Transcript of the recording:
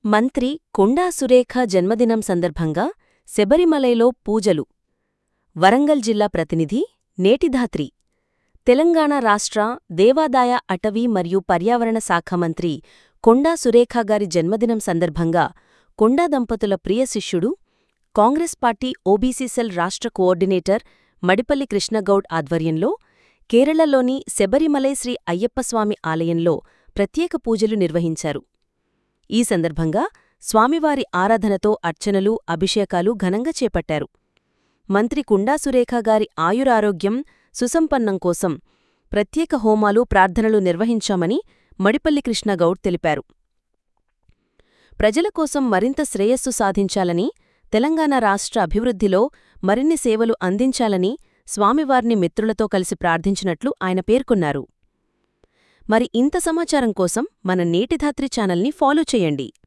మంత్రి కొండా సురేఖ జన్మదినం సందర్భంగా శబరిమలైలో పూజలు వరంగల్ జిల్లా ప్రతినిధి నేటిధాత్రి తెలంగాణ రాష్ట్ర దేవాదాయ అటవీ మరియు పర్యావరణ శాఖ మంత్రి కొండా సురేఖ గారి జన్మదినం సందర్భంగా కొండా దంపతుల ప్రియ శిష్యుడు కాంగ్రెస్ పార్టీ ఓబీసీ సెల్ రాష్ట్ర కోఆర్డినేటర్ మడిపల్లి కృష్ణగౌడ్ ఆధ్వర్యంలో కేరళలోని శబరిమలై శ్రీ అయ్యప్పస్వామి ఆలయంలో ప్రత్యేక పూజలు నిర్వహించారు ఈ సందర్భంగా స్వామివారి ఆరాధనతో అర్చనలు అభిషేకాలు ఘనంగా చేపట్టారు మంత్రి కుండా సురేఖ గారి ఆయురారోగ్యం సుసంపన్నం కోసం ప్రత్యేక హోమాలు ప్రార్థనలు నిర్వహించామని మడిపల్లి కృష్ణగౌడ్ తెలిపారు ప్రజల కోసం మరింత శ్రేయస్సు సాధించాలని తెలంగాణ రాష్ట్ర అభివృద్ధిలో మరిన్ని సేవలు అందించాలని స్వామివారిని మిత్రులతో కలిసి ప్రార్థించినట్లు ఆయన పేర్కొన్నారు మరి ఇంత సమాచారం కోసం మన నేటిధాత్రి ఛానల్ని ఫాలో చేయండి